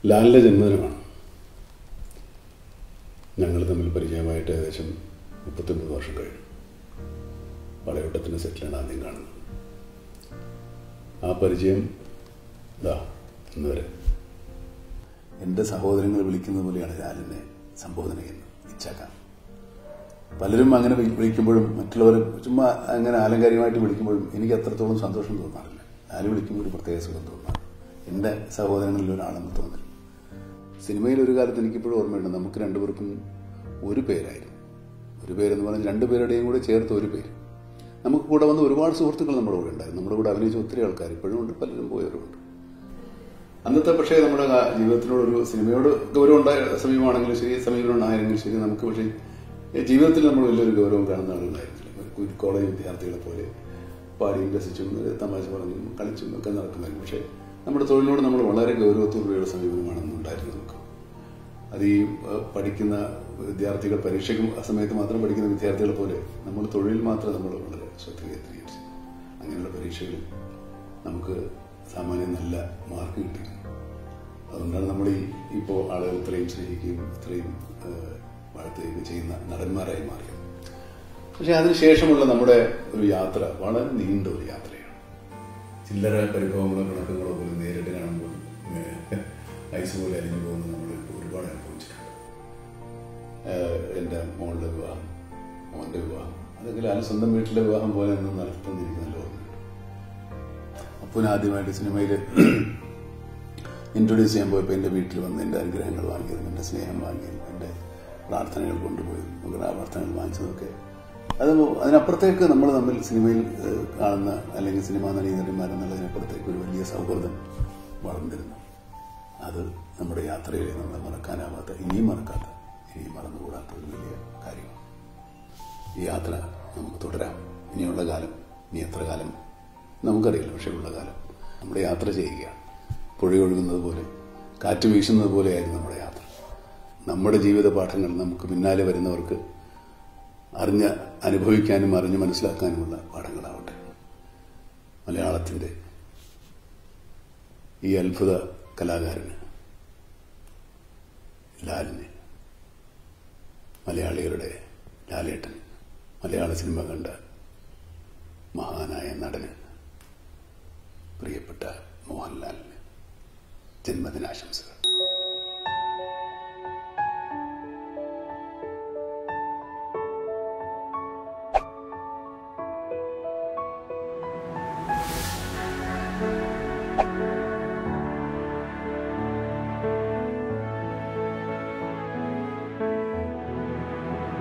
ലാലിൻ്റെ ജന്മദിനമാണ് ഞങ്ങൾ തമ്മിൽ പരിചയമായിട്ട് ഏകദേശം മുപ്പത്തൊമ്പത് വർഷം കഴിഞ്ഞു വളയോട്ടത്തിൻ്റെ സെറ്റിലാണ് ആദ്യം കാണുന്നത് ആ പരിചയം ഇതാ ഇന്ന് വരെ എൻ്റെ സഹോദരങ്ങൾ വിളിക്കുന്ന പോലെയാണ് ലാലിനെ സംബോധന ചെയ്യുന്നത് ഇച്ചാക്ക പലരും അങ്ങനെ വി- വിളിക്കുമ്പോഴും മറ്റുള്ളവർ ചുമ്മാ അങ്ങനെ ആലങ്കാരികമായിട്ട് വിളിക്കുമ്പോഴും എനിക്ക് അത്രത്തോളം സന്തോഷം തോന്നാറില്ല ലാല് വിളിക്കുമ്പോൾ ഒരു പ്രത്യേക സുഖം തോന്നാറ് എൻ്റെ സഹോദരങ്ങളിൽ ഒരാളെന്ന് തോന്നില്ല സിനിമയിൽ ഒരു കാലത്ത് എനിക്കിപ്പോഴും ഓർമ്മയുണ്ട് നമുക്ക് രണ്ടുപേർക്കും ഒരു പേരായിരുന്നു ഒരു പേരെന്ന് പറഞ്ഞാൽ രണ്ട് പേരുടെയും കൂടെ ചേർത്ത് ഒരു പേര് നമുക്ക് കൂടെ വന്ന ഒരുപാട് സുഹൃത്തുക്കൾ നമ്മുടെ കൂടെ ഉണ്ടായിരുന്നു നമ്മുടെ കൂടെ അഭിനയിച്ച ഒത്തിരി ആൾക്കാർ ഇപ്പോഴും ഉണ്ട് പലരും പോയവരുമുണ്ട് അന്നത്തെ പക്ഷേ നമ്മുടെ കാ- ജീവിതത്തിനോട് ഒരു സിനിമയോട് ഗൗരവം ഉണ്ടായ സമീപമാണെങ്കിലും ശരി സമീപനം ഉണ്ടായെങ്കിലും ശരി നമുക്ക് പക്ഷേ ഈ ജീവിതത്തിൽ നമ്മൾ വലിയൊരു ഗൗരവം കാണുന്ന ആളുകളായിരുന്നില്ല ഒരു കു- കോളേജ് വിദ്യാർത്ഥികളെ പോലെ പാടിയും രസിച്ചും ഒരു തമാശ പറഞ്ഞും കളിച്ചും ഒക്കെ നടക്കുമായിരുന്നു പക്ഷേ നമ്മുടെ തൊഴിലിനോട് നമ്മൾ വളരെ ഗൗരവത്തോടുകൂടിയുള്ള സമീപനമാണ് അന്ന് ഉണ്ടായിരുന്നത് നമുക്ക് അത് ഈ ഏഹ്, പഠിക്കുന്ന വിദ്യാർത്ഥികൾ പരീക്ഷയ്ക്ക് ആ സമയത്ത് മാത്രം പഠിക്കുന്ന വിദ്യാർത്ഥികളെ പോലെ നമ്മൾ തൊഴിൽ മാത്രം നമ്മൾ വളരെ ശ്രദ്ധ കേന്ദ്രീകരിച്ചു അങ്ങനെയുള്ള പരീക്ഷകളിൽ നമുക്ക് സാമാന്യം നല്ല മാർക്ക് കിട്ടി അതുകൊണ്ടാണ് നമ്മൾ ഈ ഇപ്പോൾ ആളുകൾ ഇത്രയും സ്നേഹിക്കുകയും ഇത്രയും ഏഹ്, വാഴ്ത്തുകയും ചെയ്യുന്ന നടന്മാരായി മാറിയത് പക്ഷെ അതിനുശേഷമുള്ള നമ്മുടെ ഒരു യാത്ര വളരെ നീണ്ട ഒരു യാത്രയാണ് ചില്ലറ പരിഭവങ്ങളോ കണക്കുകളോ പോലും നേരിട്ട് കാണുമ്പോൾ ഏഹ്, ഐസ് പോലെ അലിഞ്ഞു പോകുന്നത് നമ്മൾ ഒരുപാട് അനുഭവിച്ചിട്ടുണ്ട് ഏഹ്, എൻ്റെ മോളുടെ വിവാഹം മോൻ്റെ വിവാഹം അതൊക്കെ ലാൽ സ്വന്തം വീട്ടിലെ വിവാഹം പോലെ ഒന്നും നടത്തുന്നിരിക്കുന്നല്ലോ ഓർമ്മയുണ്ട് അപ്പൂന് ആദ്യമായിട്ട് സിനിമയിൽ ഇൻട്രൊഡ്യൂസ് ചെയ്യാൻ പോയപ്പോൾ എൻ്റെ വീട്ടിൽ വന്ന് എൻ്റെ അനുഗ്രഹങ്ങൾ വാങ്ങിയതും എൻ്റെ സ്നേഹം വാങ്ങിയതും എൻ്റെ പ്രാർത്ഥനകൾ കൊണ്ടുപോയതും നമ്മുടെ ആ പ്രാർത്ഥനകൾ വാങ്ങിച്ചതൊക്കെ അത് അതിനപ്പുറത്തേക്ക് നമ്മൾ തമ്മിൽ സിനിമയിൽ ഏഹ്, കാണുന്ന അല്ലെങ്കിൽ സിനിമാ നടി നടിമാരെന്നുള്ളതിനപ്പുറത്തേക്ക് ഒരു വലിയ സൗഹൃദം വളർന്നിരുന്നു അത് നമ്മുടെ യാത്രയിൽ നമ്മൾ മറക്കാനാവാത്ത ഇനിയും മറക്കാത്ത ഇനിയും മറന്നുകൂടാത്ത ഒരു വലിയ കാര്യമാണ് ഈ യാത്ര നമുക്ക് തുടരാം ഇനിയുള്ള കാലം ഇനി എത്ര കാലം നമുക്കറിയില്ല പക്ഷേ ഉള്ള കാലം നമ്മുടെ യാത്ര ചെയ്യുക പുഴയൊഴുകുന്നത് പോലെ കാറ്റ് വീശുന്നത് പോലെയായിരുന്നു നമ്മുടെ യാത്ര നമ്മുടെ ജീവിത പാഠങ്ങൾ നമുക്ക് പിന്നാലെ വരുന്നവർക്ക് അറിഞ്ഞ് അനുഭവിക്കാനും അറിഞ്ഞ് മനസ്സിലാക്കാനുമുള്ള പാഠങ്ങളാവട്ടെ മലയാളത്തിൻ്റെ ഈ അത്ഭുത കലാകാരന് ലാലിന് മലയാളികളുടെ ലാലേട്ടൻ മലയാള സിനിമ കണ്ട മഹാനായ നടന് പ്രിയപ്പെട്ട മോഹൻലാലിന് ജന്മദിനാശംസകൾ